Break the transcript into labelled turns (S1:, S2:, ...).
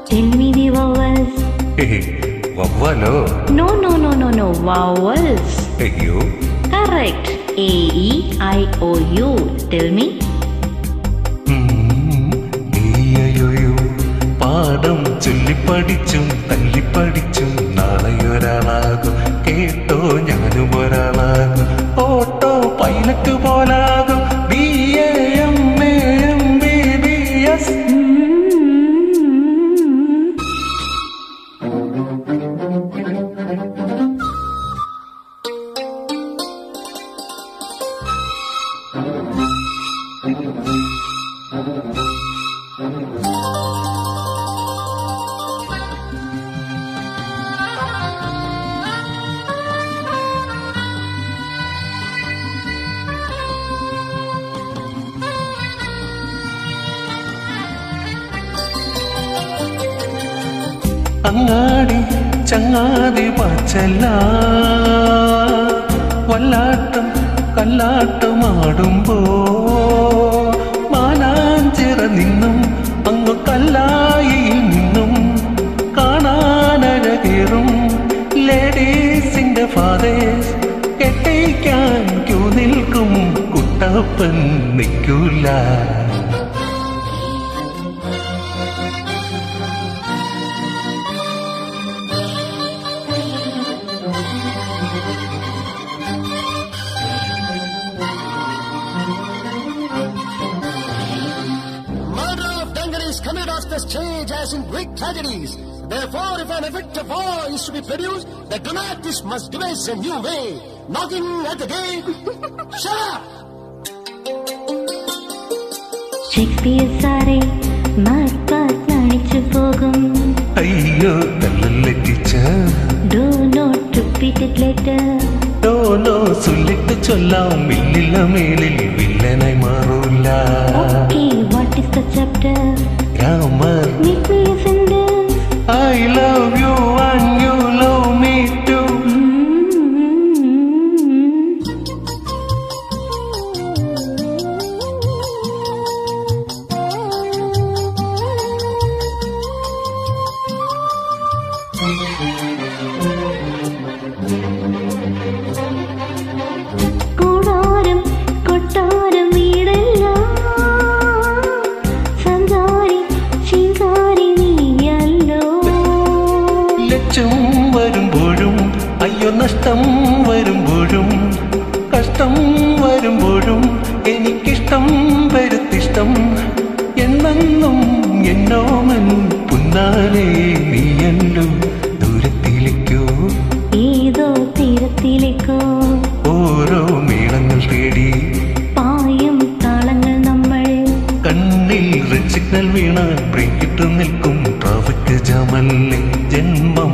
S1: Tell me the vowels.
S2: വവ്വാലോ
S1: No, no, no, no, no. Vowels.
S2: അയ്യോ
S1: Correct. A E I O U. Tell me.
S2: ഉം, ഈയയോയോ പാഠം ചൊല്ലിപ്പടിച്ചും തല്ലിപ്പടിച്ചും നാളെ ഒരാളാകും കേട്ടോ ഞാനും ഒരാളാകും ഓട്ടോ പൈലറ്റ് പോലാകും B A M A M B B S അങ്ങാടി ചങ്ങാതി പച്ചല്ല വല്ലാട്ടം കല്ലാട്ടമാടുമ്പോ മാനാഞ്ചിറ നിന്നും അങ്ങു കല്ലായിൽ നിന്നും കാണാനഴകേറും ലേഡീസിന്റെ ഫാദേഴ്സ് കെട്ടിക്കാൻ ക്യൂ നിൽക്കും കുട്ടപ്പൻ നിൽക്കൂല
S3: Murder of Dangar is committed off the stage as in Greek tragedies. Therefore, if an effect of war is to be produced, the dramatist must devise a new way. Knocking at the gate. Shut up!
S1: Shakespeare സാറേ മാർപ്പാത്ത് അണിച്ചു പോകും
S2: അയ്യോ തല്ലല്ലെറ്റിച്ച
S1: do not repeat it later
S2: ഡോലോ സുല്ലിട്ട് ചൊല്ലാം മില്ലില്ല മേലിൽ വില്ലനായി മാറൂല
S1: okay what is the chapter
S2: grammar
S1: make me a sentence
S2: I love you and you love me too
S1: കൂടാരം കൊട്ടാരം വീടെല്ലാം സഞ്ചാരി ശിങ്കാരി നീയല്ലോ
S2: ലക്ഷം വരുമ്പോഴും അയ്യോ നഷ്ടം വരുമ്പോഴും കഷ്ടം വരുമ്പോഴും എനിക്കിഷ്ടം വരുത്തിഷ്ടം എന്നെന്നും എന്നോമൻ പുന്നാലെ നീയല്ലോ ദൂരത്തിലേക്കോ
S1: ഏതോ തീരത്തിലേക്കോ
S2: ഓരോ മേളങ്ങൾ തേടി
S1: പായും താളങ്ങൾ നമ്മൾ
S2: കണ്ണിൽ റെഡ് സിഗ്നൽ വീണ ബ്രേക്കിട്ട് നിൽക്കും ട്രാഫിക് ജാമല്ലേ ജന്മം